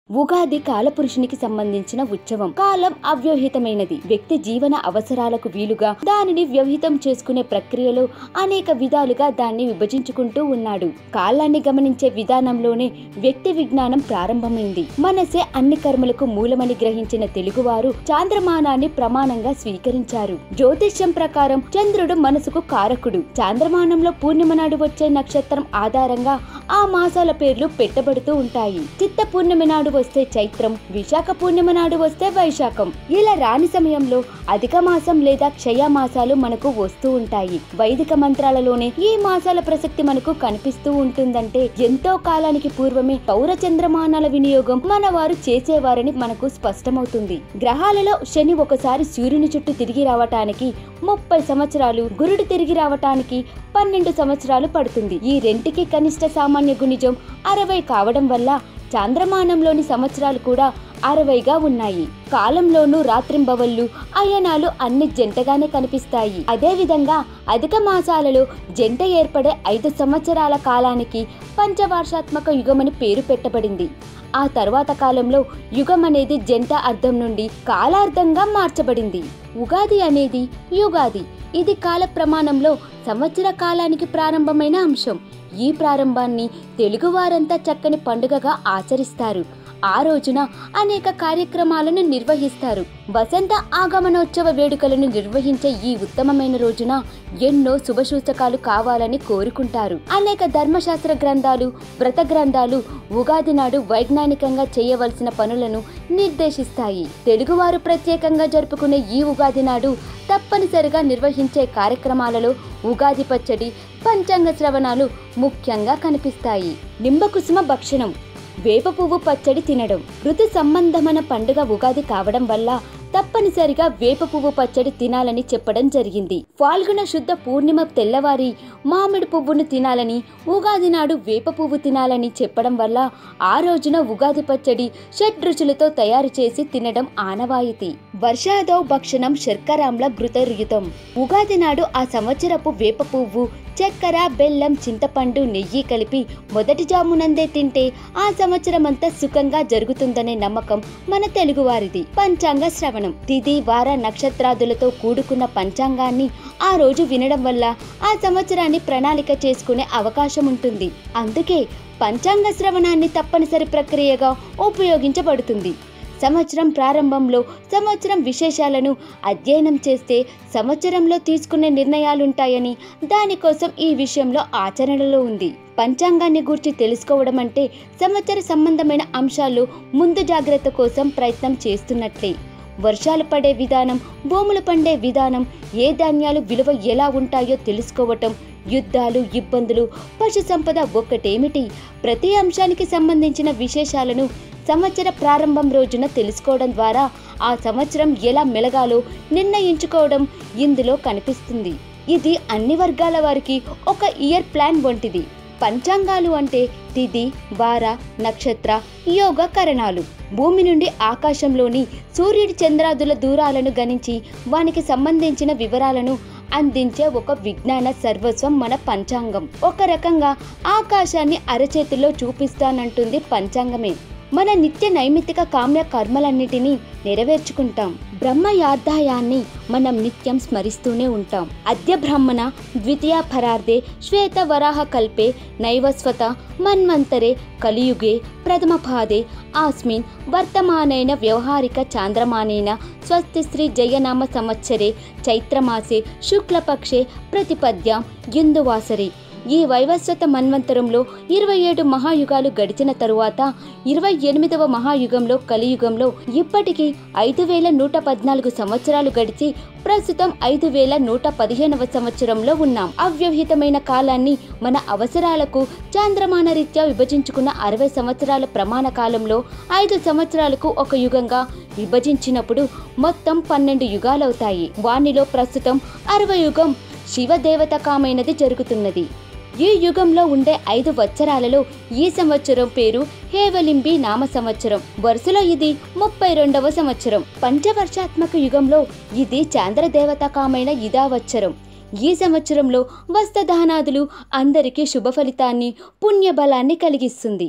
ఉగాది కాలపురుషునికి సంబంధించిన ఉత్సవం కాలం అవ్యవహితమైనది వ్యక్తి జీవన అవసరాలకు వీలుగా దానిని వ్యవహితం చేసుకునే ప్రక్రియలో అనేక విధాలుగా దాన్ని విభజించుకుంటూ ఉన్నాడు కాలాన్ని గమనించే విధానంలోనే వ్యక్తి విజ్ఞానం ప్రారంభమైంది మనసే అన్ని కర్మలకు మూలమని గ్రహించిన తెలుగువారు చాంద్రమానాన్ని ప్రమాణంగా స్వీకరించారు జ్యోతిష్యం ప్రకారం చంద్రుడు మనసుకు కారకుడు చాంద్రమానంలో పూర్ణిమ నాడు వచ్చే నక్షత్రం ఆధారంగా ఆ మాసాల పేర్లు పెట్టబడుతూ ఉంటాయి చిత్త పూర్ణిమ నాడు వస్తే చైత్రం విశాఖ పూర్ణిమ నాడు వస్తే వైశాఖం ఇలా రాని సమయంలో అధిక మాసం లేదా క్షయ మాసాలు మనకు వస్తూ ఉంటాయి వైదిక మంత్రాలలోనే ఈ మాసాల ప్రసక్తి మనకు కనిపిస్తూ ఉంటుందంటే ఎంతో కాలానికి పూర్వమే పౌర చంద్రమానాల వినియోగం మన వారు చేసేవారని మనకు స్పష్టమవుతుంది గ్రహాలలో శని ఒకసారి సూర్యుని చుట్టూ తిరిగి రావటానికి ముప్పై సంవత్సరాలు గురుడు తిరిగి రావటానికి పన్నెండు సంవత్సరాలు పడుతుంది ఈ రెంటికి కనిష్ట సామాన్య గుణిజం అరవై కావడం వల్ల చాంద్రమానంలోని సంవత్సరాలు కూడా అరవైగా ఉన్నాయి కాలంలోనూ రాత్రింబవళ్ళు అయనాలు అన్ని జంటగానే కనిపిస్తాయి అదే విధంగా అధిక మాసాలలో జంట ఏర్పడే ఐదు సంవత్సరాల కాలానికి పంచవార్షాత్మక యుగమని పేరు పెట్టబడింది ఆ తర్వాత కాలంలో యుగం అనేది జంట అర్థం నుండి కాలార్థంగా మార్చబడింది ఉగాది అనేది యుగాది ఇది కాల ప్రమాణంలో సంవత్సర కాలానికి ప్రారంభమైన అంశం ఈ ప్రారంభాన్ని తెలుగువారంతా చక్కని పండుగగా ఆచరిస్తారు ఆ రోజున అనేక కార్యక్రమాలను నిర్వహిస్తారు వసంత ఆగమనోత్సవ వేడుకలను నిర్వహించే ఈ ఉత్తమమైన రోజున ఎన్నో శుభసూచకాలు కావాలని కోరుకుంటారు అనేక ధర్మశాస్త్ర గ్రంథాలు వ్రత గ్రంథాలు ఉగాది నాడు వైజ్ఞానికంగా చేయవలసిన పనులను నిర్దేశిస్తాయి తెలుగువారు ప్రత్యేకంగా జరుపుకునే ఈ ఉగాది నాడు తప్పనిసరిగా నిర్వహించే కార్యక్రమాలలో ఉగాది పచ్చడి పంచాంగ శ్రవణాలు ముఖ్యంగా కనిపిస్తాయి నింబకుసుమ భక్షణం వేప పువ్వు పచ్చడి తినడం ఋతు సంబంధమైన పండుగ ఉగాది కావడం వల్ల తప్పనిసరిగా వేప పువ్వు పచ్చడి తినాలని చెప్పడం జరిగింది ఫాల్గుణ శుద్ధ పూర్ణిమ తెల్లవారి మామిడి పువ్వును తినాలని ఉగాది నాడు వేప పువ్వు తినాలని చెప్పడం వల్ల ఆ రోజున ఉగాది పచ్చడి షడ్ రుచులతో తయారు చేసి తినడం ఆనవాయితీ వర్షాదో భక్షణం శర్కరాంల ఘృతయుతం ఉగాది నాడు ఆ సంవత్సరపు వేప పువ్వు చక్కెర బెల్లం చింతపండు నెయ్యి కలిపి మొదటి జామునందే తింటే ఆ సంవత్సరమంతా సుఖంగా జరుగుతుందనే నమ్మకం మన తెలుగువారిది పంచాంగ శ్రవణం తిథి వార నక్షత్రాదులతో కూడుకున్న పంచాంగాన్ని ఆ రోజు వినడం వల్ల ఆ సంవత్సరాన్ని ప్రణాళిక చేసుకునే అవకాశం ఉంటుంది అందుకే పంచాంగ శ్రవణాన్ని తప్పనిసరి ప్రక్రియగా ఉపయోగించబడుతుంది సంవత్సరం ప్రారంభంలో సంవత్సరం విశేషాలను అధ్యయనం చేస్తే సంవత్సరంలో తీసుకునే నిర్ణయాలుంటాయని దానికోసం ఈ విషయంలో ఆచరణలో ఉంది పంచాంగాన్ని గూర్చి తెలుసుకోవడం అంటే సంవత్సర సంబంధమైన అంశాలు ముందు జాగ్రత్త కోసం ప్రయత్నం చేస్తున్నట్లే వర్షాలు పడే విధానం భూములు పండే విధానం ఏ ధాన్యాలు విలువ ఎలా ఉంటాయో తెలుసుకోవటం యుద్ధాలు ఇబ్బందులు పశు సంపద ఒక్కటేమిటి ప్రతి అంశానికి సంబంధించిన విశేషాలను సంవత్సర ప్రారంభం రోజున తెలుసుకోవడం ద్వారా ఆ సంవత్సరం ఎలా మెలగాలో నిర్ణయించుకోవడం ఇందులో కనిపిస్తుంది ఇది అన్ని వర్గాల వారికి ఒక ఇయర్ ప్లాన్ వంటిది పంచాంగాలు అంటే తిథి వార నక్షత్ర యోగ కరణాలు భూమి నుండి ఆకాశంలోని సూర్యుడి చంద్రాదుల దూరాలను గణించి వానికి సంబంధించిన వివరాలను అందించే ఒక విజ్ఞాన సర్వస్వం మన పంచాంగం ఒక రకంగా ఆకాశాన్ని అరచేతిలో చూపిస్తానంటుంది పంచాంగమే మన నిత్య నైమిత్తిక కామ్య కర్మలన్నిటినీ నెరవేర్చుకుంటాం బ్రహ్మ యార్థాయాన్ని మనం నిత్యం స్మరిస్తూనే ఉంటాం అద్య బ్రహ్మణ ద్వితీయ పరార్ధే శ్వేత వరాహ కల్పే నైవస్వత మన్వంతరే కలియుగే ప్రథమ పాదే ఆస్మిన్ వర్తమానైన వ్యవహారిక చాంద్రమానేన స్వస్తి శ్రీ జయనామ సంవత్సరే చైత్రమాసే శుక్లపక్షే ప్రతిపద్యాం ఇందువాసరే ఈ వైవస్వత మన్వంతరంలో ఇరవై ఏడు మహాయుగాలు గడిచిన తరువాత ఇరవై ఎనిమిదవ మహాయుగంలో కలియుగంలో ఇప్పటికీ ఐదు వేల నూట పద్నాలుగు సంవత్సరాలు గడిచి ప్రస్తుతం ఐదు వేల నూట పదిహేనవ సంవత్సరంలో ఉన్నాం అవ్యవహితమైన కాలాన్ని మన అవసరాలకు చాంద్రమాన రీత్యా విభజించుకున్న అరవై సంవత్సరాల ప్రమాణ కాలంలో ఐదు సంవత్సరాలకు ఒక యుగంగా విభజించినప్పుడు మొత్తం పన్నెండు యుగాలవుతాయి వానిలో ప్రస్తుతం అరవై యుగం శివదేవతకామైనది జరుగుతున్నది ఈ యుగంలో ఉండే ఐదు వత్సరాలలో ఈ సంవత్సరం పేరు హేవలింబి నామ సంవత్సరం వరుసలో ఇది ముప్పై రెండవ సంవత్సరం పంచవర్షాత్మక యుగంలో ఇది చాంద్రదేవతకామైన ఇదావత్సరం ఈ సంవత్సరంలో వస్త్రదానాదులు అందరికీ శుభ ఫలితాన్ని పుణ్యబలాన్ని కలిగిస్తుంది